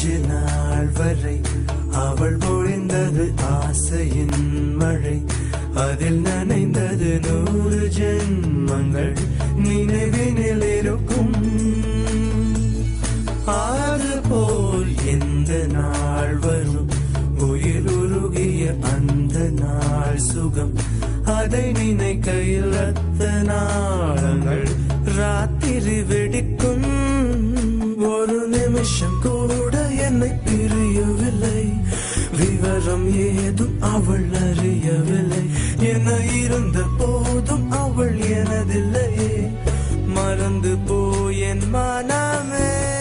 கொஞ்ச நாள் வரை அவள் பொழிந்தது ஆசையின் மழை அதில் நனைந்தது நூறு ஜென்மங்கள் நினைவினில் இருக்கும் அதுபோல் எந்த நாள் வரும் உயிர் உருகிய அந்த நாள் சுகம் அதை நினைக்கையில் ரத்த நாளங்கள் ராத்திரி வெடிக்கும் ஒரு நிமிஷம் கூட என்னை பிரியவில்லை விவரம் ஏதும் அவள் அறியவில்லை என இருந்த போதும் அவள் எனதில்லையே மறந்து போய் என் மனமே